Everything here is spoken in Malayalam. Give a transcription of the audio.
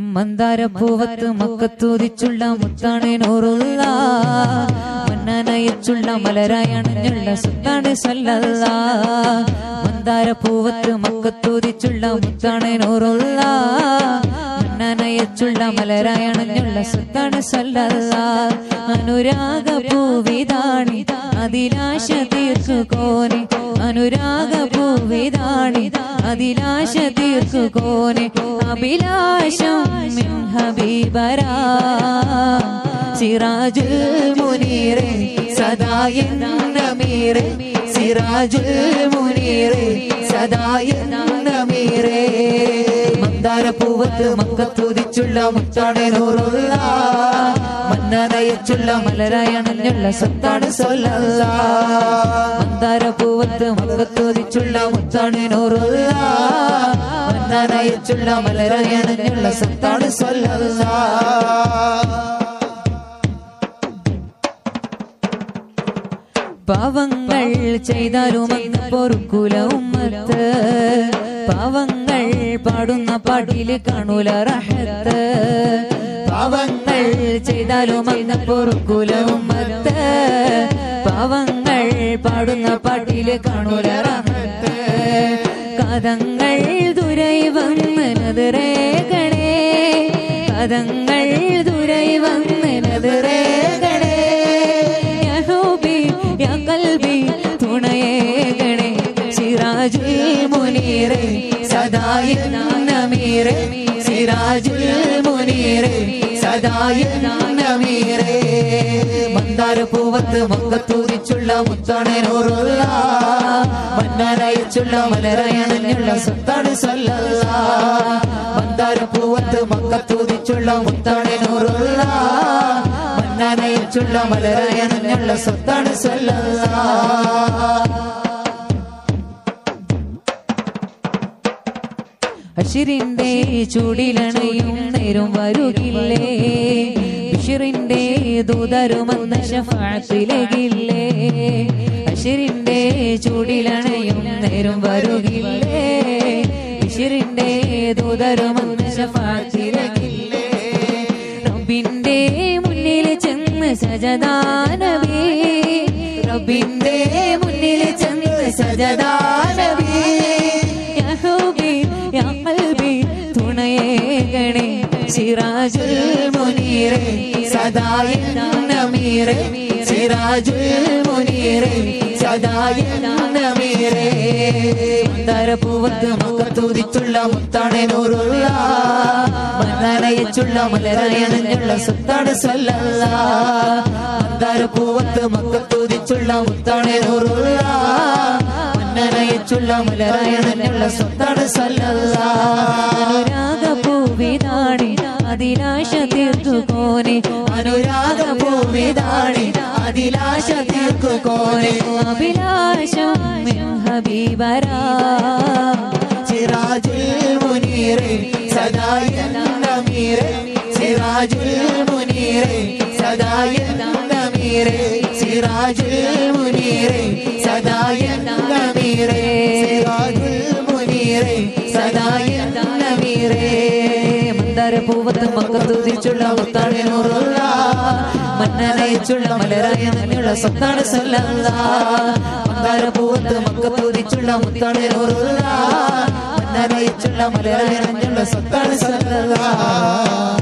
മന്ദാരപ്പൂവത്ത് മക്കത്തൂതിച്ചുള്ള മുത്താണ് നൂറുള്ള മന്നനയച്ചുള്ള മലരായണഞ്ഞുള്ള സുത്താണ് സല്ലല്ല മന്ദാരപ്പൂവത്ത് മക്കത്തൂതിച്ചുള്ള മുത്താണ് നൂറുള്ള മന്നനയച്ചുള്ള മലരായണഞ്ഞുള്ള സുത്താണ് സല്ലല്ല അനുരാഗ പൂവിതാണി അതിലാശ തീർക്കുകോനെ അനുരാഗ പൂവിതാണി അതിലാശ തീർക്കുകോനെ അഭിലാഷം മിൻ ഹബീബരാ സിറാജുൽ മുനീറെ സദായൻ നമീറെ സിറാജുൽ മുനീറെ സദായൻ നമീറെ മന്ദാരപ്പൂവത്ത് മക്കത്തുതിച്ചുള്ള മുത്താണ് നൂറുള്ള മന്നനയച്ചുള്ള മലരായണഞ്ഞുള്ള സത്താണ് സൊല്ലല്ല മന്ദാരപ്പൂവത്ത് മക്കത്തുതിച്ചുള്ള മുത്താണ് നൂറുള്ള മന്നനയച്ചുള്ള മലരായണഞ്ഞുള്ള സത്താണ് സൊല്ലല്ല പാവങ്ങൾ ചെയ്താലും അങ്ങ് പൊറുക്കൂല ഉമ്മത്ത് പാവങ്ങൾ പാടുന്ന പാട്ടില് കാണൂല റഹത്ത് പാവങ്ങൾ ചെയ്താലും അങ്ങ് പൊറുക്കൂല ഉമ്മത്ത് പാവങ്ങൾ പാടുന്ന പാട്ടില് കാണൂല റഹത്ത് കഥങ്ങൾ ദുരൈവന്നതിരേകണേ കഥങ്ങൾ ദുരൈവന്നതിരേകണേ യഹൂബി യാ കൽബി തുണയേകണേ സിറാജുൽ മുനീറെ സദായ നമീറെ സിറാജുൽ മുനീറെ സദായ നമീറെ മന്ദാരപ്പൂവത്ത് മക്കത്തൂതിച്ചുള്ള മുത്താണൂറുള്ള മന്നാരയച്ചുള്ള മലരയണഞ്ഞുള്ള സുത്താണ് സല്ലല്ല മന്ദാരപ്പൂവത്ത് മക്കത്തൂതിച്ചുള്ള മുത്താണൂറുള്ള മന്നാനയിച്ചുള്ള മലരയണഞ്ഞുള്ള സ്വത്താണ് സല്ലല്ല അഷിറിന്റെ ചൂടിലണയും നേരും വരുകില്ലേ ബിഷിറിന്റെ ദൂതരുമെന്ന ഷഫാത്തിലകില്ലേ അഷിറിന്റെ ചൂടിലണയും നേരും വരുകില്ലേ ബിഷിറിന്റെ ദൂതരുമെന്ന ഷഫാത്തിലകില്ലേ റബ്ബിന്റെ മുന്നിൽ ചെന്ന് സജദാനവേ റബ്ബിന്റെ മുന്നിൽ ചെന്ന് സജദാനവേ യഹൂബി യാ ഖൽബി തുണയേകണേ സിറാജുൽ മുനീറെ സദായ നമീറെ സിറാജുൽ മുനീറെ സദായ നമീറെ മന്ദാരപ്പൂവത്ത് മക്കത്തൂതിച്ചുള്ള മുത്താണ് നൂറുള്ള മന്ദാരയച്ചുള്ള മലരയണഞ്ഞുള്ള സുത്താണ് സല്ലല്ല മന്ദാരപ്പൂവത്ത് മക്കത്തൂതിച്ചുള്ള മുത്താണ് നൂറുള്ള മന്നനയച്ചുള്ള മലരയണഞ്ഞുള്ള സുത്താണ് സല്ലല്ല അനുരാഗ പൂവിതാണി അതിലാശ തീർക്കുകോനെ അനുരാഗ പൂവിതാണി അതിലാശ തീർക്കുകോനെ അഭിലാഷം മിൻ ഹബീബരാ സിറാജുൽ മുനീറെ സദായ നമീറെ സിറാജുൽ മുനീറെ സദായ നമീറെ സിറാജുൽ മുനീറെ സദായ നമീറെ സിറാജുൽ മുനീറെ സദായ നമീറെ മന്ദാരപ്പൂവത്ത് മക്കത്തുതിച്ചുള്ള മുത്താണ് നൂറുള്ള മന്നനയിച്ചുള്ള മലരായ നന്ദിയുള്ള സ്വത്താണ് സല്ലല്ല മന്ദാരപ്പൂവത്ത് മക്കത്തുതിച്ചുള്ള മുത്താണ് നൂറുള്ള മന്നനയിച്ചുള്ള മലരായ നന്ദിയുള്ള സ്വത്താണ് സല്ലല്ല